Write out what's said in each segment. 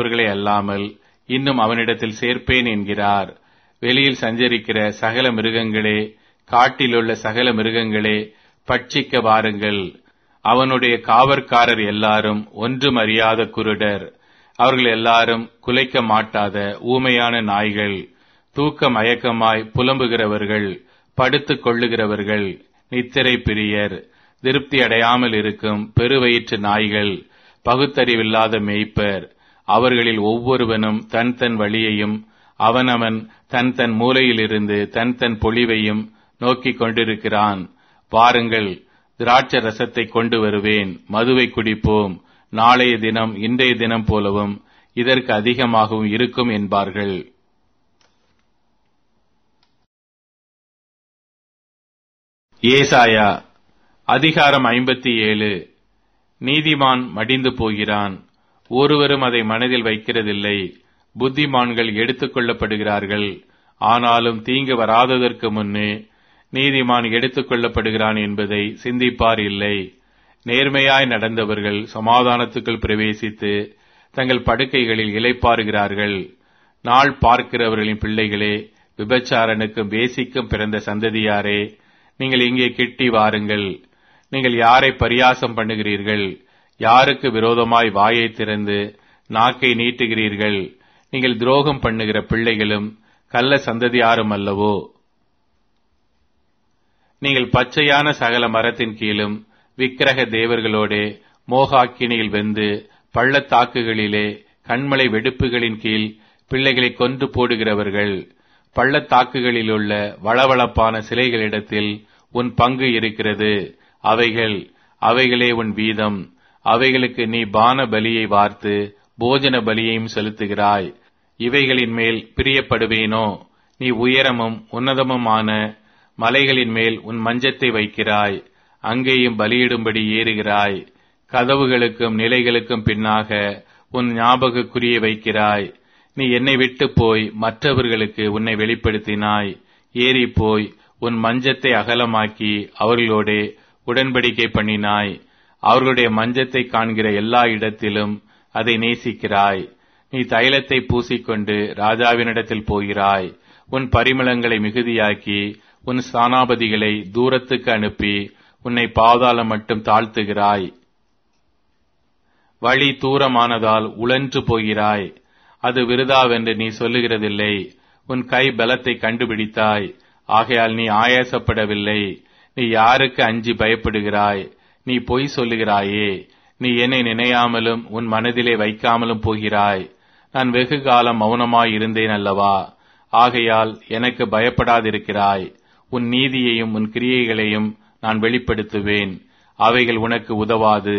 அவர்களை அல்லாமல் இன்னும் அவனிடத்தில் சேர்ப்பேன் என்கிறார் வெளியில் சஞ்சரிக்கிற சகல மிருகங்களே காட்டிலுள்ள சகல மிருகங்களே பட்சிக்க வாருங்கள் அவனுடைய காவற்காரர் எல்லாரும் ஒன்றும் அறியாத குருடர் அவர்கள் எல்லாரும் குலைக்க மாட்டாத ஊமையான நாய்கள் தூக்க மயக்கமாய் புலம்புகிறவர்கள் படுத்துக் கொள்ளுகிறவர்கள் நித்திரை பிரியர் திருப்தி அடையாமல் இருக்கும் பெருவயிற்று நாய்கள் பகுத்தறிவில்லாத மேய்ப்பர் அவர்களில் ஒவ்வொருவனும் தன் தன் வழியையும் அவனவன் தன் தன் மூலையிலிருந்து தன் தன் பொழிவையும் நோக்கிக் கொண்டிருக்கிறான் வாருங்கள் திராட்ச ரசத்தை கொண்டு வருவேன் மதுவை குடிப்போம் நாளைய தினம் இன்றைய தினம் போலவும் இதற்கு அதிகமாகவும் இருக்கும் என்பார்கள் ஏசாயா அதிகாரம் ஐம்பத்தி ஏழு நீதிமான் மடிந்து போகிறான் ஒருவரும் அதை மனதில் வைக்கிறதில்லை புத்திமான்கள் எடுத்துக் கொள்ளப்படுகிறார்கள் ஆனாலும் தீங்கு வராததற்கு முன்னே நீதிமான் எடுத்துக் கொள்ளப்படுகிறான் என்பதை சிந்திப்பார் இல்லை நேர்மையாய் நடந்தவர்கள் சமாதானத்துக்குள் பிரவேசித்து தங்கள் படுக்கைகளில் இலைப்பாறுகிறார்கள் நாள் பார்க்கிறவர்களின் பிள்ளைகளே விபச்சாரனுக்கும் வேசிக்கும் பிறந்த சந்ததியாரே நீங்கள் இங்கே கிட்டி வாருங்கள் நீங்கள் யாரை பரியாசம் பண்ணுகிறீர்கள் யாருக்கு விரோதமாய் வாயை திறந்து நாக்கை நீட்டுகிறீர்கள் நீங்கள் துரோகம் பண்ணுகிற பிள்ளைகளும் கள்ள சந்ததியாரும் அல்லவோ நீங்கள் பச்சையான சகல மரத்தின் கீழும் விக்கிரக தேவர்களோடே மோகாக்கினியில் வெந்து பள்ளத்தாக்குகளிலே கண்மலை வெடுப்புகளின் கீழ் பிள்ளைகளை கொன்று போடுகிறவர்கள் பள்ளத்தாக்குகளிலுள்ள வளவளப்பான சிலைகளிடத்தில் உன் பங்கு இருக்கிறது அவைகள் அவைகளே உன் வீதம் அவைகளுக்கு நீ பான பலியை வார்த்து போஜன பலியையும் செலுத்துகிறாய் இவைகளின் மேல் பிரியப்படுவேனோ நீ உயரமும் உன்னதமுமான மலைகளின் மேல் உன் மஞ்சத்தை வைக்கிறாய் அங்கேயும் பலியிடும்படி ஏறுகிறாய் கதவுகளுக்கும் நிலைகளுக்கும் பின்னாக உன் ஞாபகக்குறியை வைக்கிறாய் நீ என்னை விட்டு போய் மற்றவர்களுக்கு உன்னை வெளிப்படுத்தினாய் ஏறி போய் உன் மஞ்சத்தை அகலமாக்கி அவர்களோடே உடன்படிக்கை பண்ணினாய் அவர்களுடைய மஞ்சத்தை காண்கிற எல்லா இடத்திலும் அதை நேசிக்கிறாய் நீ தைலத்தை பூசிக்கொண்டு ராஜாவினிடத்தில் போகிறாய் உன் பரிமளங்களை மிகுதியாக்கி உன் ஸ்தானாபதிகளை தூரத்துக்கு அனுப்பி உன்னை பாதாளம் மட்டும் தாழ்த்துகிறாய் வழி தூரமானதால் உழன்று போகிறாய் அது விருதாவென்று நீ சொல்லுகிறதில்லை உன் கை பலத்தை கண்டுபிடித்தாய் ஆகையால் நீ ஆயாசப்படவில்லை நீ யாருக்கு அஞ்சி பயப்படுகிறாய் நீ பொய் சொல்லுகிறாயே நீ என்னை நினையாமலும் உன் மனதிலே வைக்காமலும் போகிறாய் நான் வெகு காலம் மௌனமாய் இருந்தேன் அல்லவா ஆகையால் எனக்கு பயப்படாதிருக்கிறாய் உன் நீதியையும் உன் கிரியைகளையும் நான் வெளிப்படுத்துவேன் அவைகள் உனக்கு உதவாது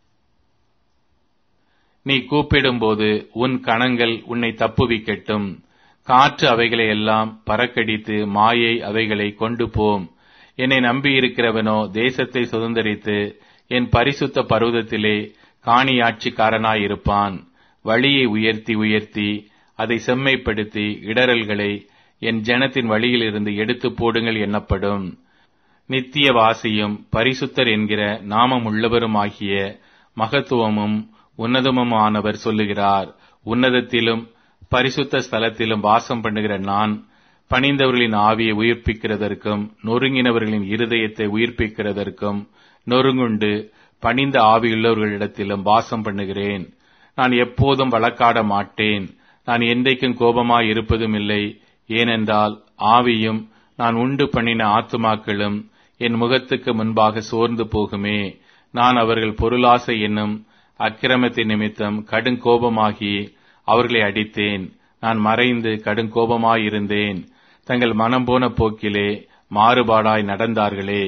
நீ கூப்பிடும்போது உன் கணங்கள் உன்னை தப்புவிக்கட்டும் காற்று அவைகளை எல்லாம் பறக்கடித்து மாயை அவைகளை கொண்டு போம் என்னை நம்பியிருக்கிறவனோ தேசத்தை சுதந்திரித்து என் பரிசுத்த பருவதத்திலே காணியாட்சிக்காரனாயிருப்பான் வழியை உயர்த்தி உயர்த்தி அதை செம்மைப்படுத்தி இடரல்களை என் ஜனத்தின் வழியிலிருந்து எடுத்து போடுங்கள் என்னப்படும் நித்திய வாசியும் பரிசுத்தர் என்கிற நாமம் உள்ளவருமாகிய மகத்துவமும் உன்னதமுமானவர் சொல்லுகிறார் உன்னதத்திலும் பரிசுத்த ஸ்தலத்திலும் வாசம் பண்ணுகிற நான் பணிந்தவர்களின் ஆவியை உயிர்ப்பிக்கிறதற்கும் நொறுங்கினவர்களின் இருதயத்தை உயிர்ப்பிக்கிறதற்கும் நொறுங்குண்டு பணிந்த ஆவியுள்ளவர்களிடத்திலும் வாசம் பண்ணுகிறேன் நான் எப்போதும் வழக்காட மாட்டேன் நான் என்றைக்கும் கோபமாய் இருப்பதும் இல்லை ஏனென்றால் ஆவியும் நான் உண்டு பண்ணின ஆத்துமாக்களும் என் முகத்துக்கு முன்பாக சோர்ந்து போகுமே நான் அவர்கள் பொருளாசை என்னும் அக்கிரமத்தின் நிமித்தம் கடுங்கோபமாகி அவர்களை அடித்தேன் நான் மறைந்து கடுங்கோபமாயிருந்தேன் தங்கள் மனம் போன போக்கிலே மாறுபாடாய் நடந்தார்களே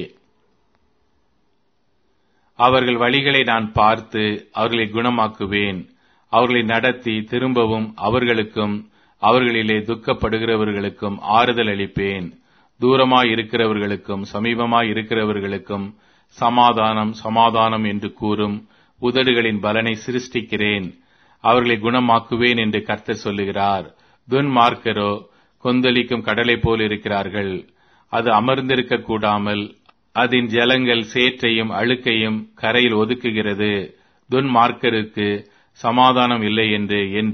அவர்கள் வழிகளை நான் பார்த்து அவர்களை குணமாக்குவேன் அவர்களை நடத்தி திரும்பவும் அவர்களுக்கும் அவர்களிலே துக்கப்படுகிறவர்களுக்கும் ஆறுதல் அளிப்பேன் தூரமாய் இருக்கிறவர்களுக்கும் சமீபமாய் இருக்கிறவர்களுக்கும் சமாதானம் சமாதானம் என்று கூறும் உதடுகளின் பலனை சிருஷ்டிக்கிறேன் அவர்களை குணமாக்குவேன் என்று கர்த்தர் சொல்லுகிறார் துன்மார்க்கரோ கொந்தளிக்கும் கடலை போல் இருக்கிறார்கள் அது அமர்ந்திருக்க கூடாமல் அதன் ஜலங்கள் சேற்றையும் அழுக்கையும் கரையில் ஒதுக்குகிறது துன்மார்க்கருக்கு சமாதானம் இல்லை என்று என்